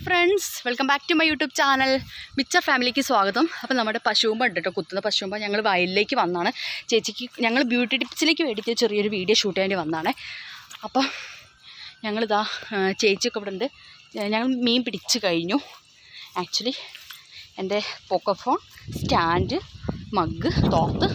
friends welcome back to my YouTube channel മിച്ചർ ഫാമിലിക്ക് സ്വാഗതം അപ്പോൾ നമ്മുടെ പശുവുമ്പ ഉണ്ട് കേട്ടോ കുത്തുന്ന പശുവുമ്പ ഞങ്ങൾ വയലിലേക്ക് വന്നാണ് ചേച്ചിക്ക് ഞങ്ങൾ ബ്യൂട്ടി ടിപ്സിലേക്ക് വേണ്ടിയിട്ട് ചെറിയൊരു വീഡിയോ ഷൂട്ട് ചെയ്യേണ്ടി വന്നതാണ് അപ്പം ഞങ്ങളിതാ ആ, ചേച്ചിയൊക്കെ ഇവിടെ ഉണ്ട് ഏ, ഞങ്ങൾ മീൻ പിടിച്ച് കഴിഞ്ഞു ആക്ച്വലി എൻ്റെ പോക്കോഫോൺ സ്റ്റാൻഡ് മഗ് തോർത്ത്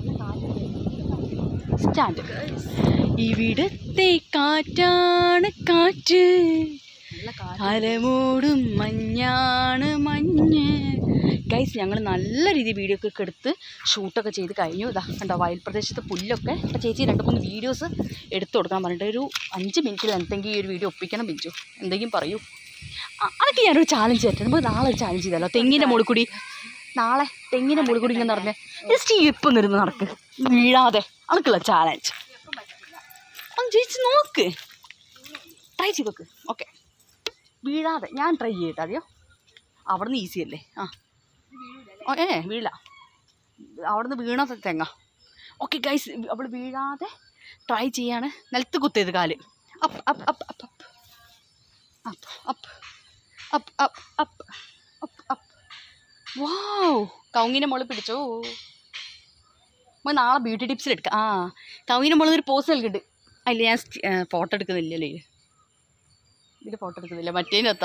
സ്റ്റാൻഡ് ഇവിടത്തെ കാറ്റാണ് കാറ്റ് അലമൂടും മഞ്ഞാണ് മഞ്ഞ് ഗൈസ് ഞങ്ങൾ നല്ല രീതിയിൽ വീഡിയോ ഒക്കെ എടുത്ത് ഷൂട്ടൊക്കെ ചെയ്ത് കഴിഞ്ഞു ഇതാ കണ്ടോ വയൽ പ്രദേശത്തെ പുല്ലൊക്കെ അപ്പോൾ ചേച്ചി രണ്ട് മൂന്ന് വീഡിയോസ് എടുത്തു കൊടുക്കാൻ പറഞ്ഞിട്ട് ഒരു അഞ്ച് മിനിറ്റിൽ എന്തെങ്കിലും ഈ ഒരു വീഡിയോ ഒപ്പിക്കണം ബിഞ്ചു എന്തെങ്കിലും പറയൂ അ- അതൊക്കെ ഞാനൊരു ചാലഞ്ച് തരട്ടെ നമുക്ക് നാളെ ഒരു ചാലഞ്ച് ചെയ്താലോ തെങ്ങിൻ്റെ മുകളിൽ കൂടി നാളെ തെങ്ങിൻ്റെ മുകളിൽ കൂടി ഇങ്ങനെ നടന്നേ ജസ്റ്റ് ഈ ഇപ്പം നിർന്ന് നടക്ക് വീഴാതെ അനക്കുള്ള ചാലഞ്ച് ഒന്ന് ചേച്ചി നോക്ക് ട്രൈ ചെയ്ത് നോക്ക് ഓക്കെ വീഴാതെ ഞാൻ ട്രൈ ചെയ്യട്ടെ അതെയോ അവിടുന്ന് ഈസി അല്ലേ ആ ഓ ഏ വീഴ അവിടുന്ന് വീണ തെങ്ങ ഓക്കെ ഗൈസ് അവൾ വീഴാതെ ട്രൈ ചെയ്യാണ് നിലത്ത് കുത്തിയത് കാല് up up up up up up up up up up up wow കൗങ്ങിൻ്റെ മുകളിൽ പിടിച്ചോ നമ്മൾ നാളെ ബ്യൂട്ടി ടിപ്സിൽ എടുക്കാം ആ കൗങ്ങിൻ്റെ മുകളിൽ ഒരു പോസ് നൽകുന്നുണ്ട് അതിൽ ഞാൻ ഫോട്ടോ എടുക്കുന്നില്ലല്ലോ ഇതിൽ ഇതിൽ ഫോട്ടോ എടുക്കുന്നില്ല മറ്റേനകത്താ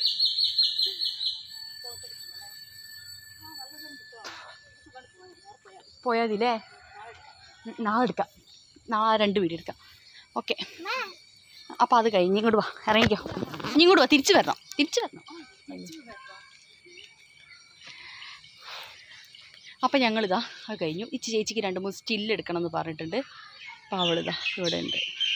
പോയാൽ മതില്ലേ ഉം, നാളെ എടുക്കാം നാളെ രണ്ട് വീഡിയോ എടുക്കാം ഓക്കെ അപ്പോൾ അത് കഴിഞ്ഞ് ഇങ്ങോട്ട് വാ ഇറങ്ങിക്കോ ഇനി ഇങ്ങോട്ട് വാ തിരിച്ച് വരണം തിരിച്ച് വരണം അപ്പം ഞങ്ങളിതാ അത് കഴിഞ്ഞു ഇച്ചി ചേച്ചിക്ക് രണ്ട് മൂന്ന് സ്റ്റില്ല് എടുക്കണം എന്ന് പറഞ്ഞിട്ടുണ്ട് അപ്പോൾ അവളിതാ ഇവിടെ ഉണ്ട്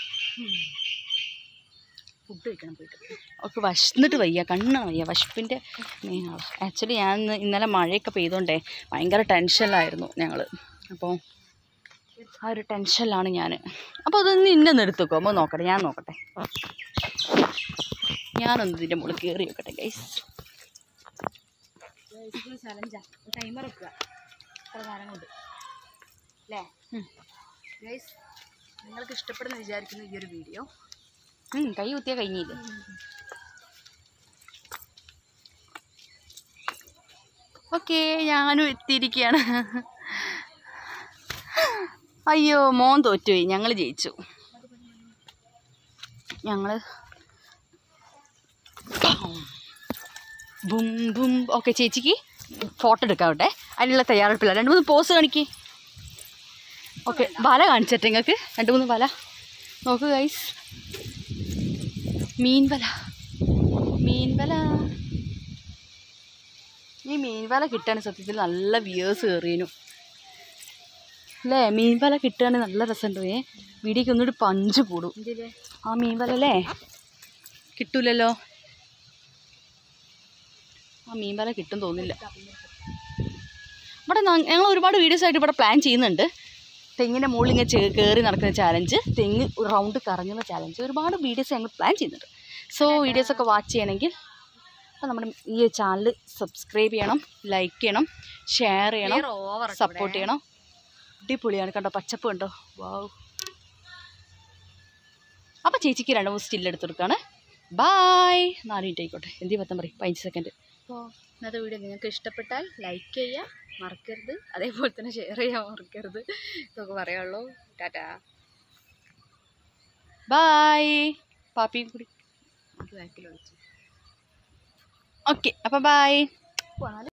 ഫുഡ് കഴിക്കണം പോയിട്ട് ഒക്കെ വശന്നിട്ട് വയ്യ കണ്ണ് വയ്യ വശപ്പിൻ്റെ മെയിനാണ് ആക്ച്വലി ഞാൻ ഇന്ന് ഇന്നലെ മഴയൊക്കെ പെയ്തോണ്ടേ ഭയങ്കര ടെൻഷനിലായിരുന്നു ഞങ്ങൾ അപ്പോൾ ആ ഒരു ടെൻഷനിലാണ് ഞാൻ അപ്പോൾ അതൊന്ന് ഇന്നെ എടുത്തുക്കോ നമ്മൾ നോക്കട്ടെ ഞാൻ നോക്കട്ടെ ഞാനൊന്ന് ഇതിൻ്റെ മുകളിൽ കയറി വെക്കട്ടെ ഗൈസ് ചലഞ്ചാ ടൈമർ വെക്കുക എത്ര നേരം കൊണ്ട് അല്ലേ ഗൈസ് നിങ്ങൾക്ക് ഇഷ്ടപ്പെടുന്ന വിചാരിക്കുന്ന ഈ ഒരു വീഡിയോ കൈ കുത്തിയാൽ കഴിഞ്ഞില്ലേ ഓക്കെ ഞാനും എത്തിയിരിക്കുകയാണ് അയ്യോ മോൻ തോറ്റുപോയി ഞങ്ങൾ ജയിച്ചു ഞങ്ങൾ ബും ബും ഓക്കെ ചേച്ചിക്ക് ഫോട്ടോ എടുക്കാവട്ടെ അതിനുള്ള തയ്യാറെടുപ്പില്ല രണ്ട് മൂന്ന് പോസ് കാണിക്ക് ഓക്കെ വല കാണിച്ചിട്ടെ നിങ്ങൾക്ക് രണ്ട് മൂന്ന് വല നോക്ക് ഗൈസ് മീൻ വല മീൻ വല ഈ മീൻ വല കിട്ടാണ് സത്യത്തിൽ നല്ല വ്യൂവേഴ്സ് കയറിയനു അല്ലേ മീൻ വല കിട്ടുകയാണെങ്കിൽ നല്ല രസമുണ്ട് ഏ വീടിക്ക് ഒന്നുകൂടി പഞ്ച് കൂടും എന്തില്ലേ ആ മീൻ വല അല്ലേ കിട്ടൂലല്ലോ ആ മീൻ വല കിട്ടും തോന്നില്ല ഇവിടെ ന- ഞങ്ങൾ ഒരുപാട് വീഡിയോസ് ആയിട്ട് ഇവിടെ പ്ലാൻ ചെയ്യുന്നുണ്ട് തെങ്ങിൻ്റെ മുകളിൽ ഇങ്ങനെ ചേ- കയറി നടക്കുന്ന ചാലഞ്ച് തെങ്ങ് റൗണ്ട് കറങ്ങുന്ന ചാലഞ്ച് ഒരുപാട് വീഡിയോസ് ഞങ്ങൾ പ്ലാൻ ചെയ്യുന്നുണ്ട് സോ വീഡിയോസൊക്കെ വാച്ച് ചെയ്യണമെങ്കിൽ അപ്പോൾ നമ്മുടെ ഈ ചാനൽ സബ്സ്ക്രൈബ് ചെയ്യണം ലൈക്ക് ചെയ്യണം ഷെയർ ചെയ്യണം ഓവർ സപ്പോർട്ട് ചെയ്യണം അടിപൊളിയാണ് കണ്ടോ പച്ചപ്പ് കണ്ടോ വാവ് അപ്പോൾ ചേച്ചിക്ക് രണ്ട് മൂന്ന് സ്റ്റിൽ എടുത്തെടുക്കാണ് ബായ് നാല് മിനിറ്റ് ആയിക്കോട്ടെ എന്തി പത്തം പറയും പതിനഞ്ച് സെക്കൻഡ് അപ്പോൾ ഇന്നത്തെ വീഡിയോ നിങ്ങൾക്ക് ഇഷ്ടപ്പെട്ടാൽ ലൈക്ക് ചെയ്യുക മറക്കരുത് അതേപോലെ തന്നെ ഷെയർ ചെയ്യാൻ മറക്കരുത് ഇതൊക്കെ പറയാനുള്ളൂ ടാറ്റാ ബായ് പാപ്പിയും കൂടി ബാക്കിൽ വിളിച്ചു ഓക്കെ അപ്പോൾ ബായ് പോണാല്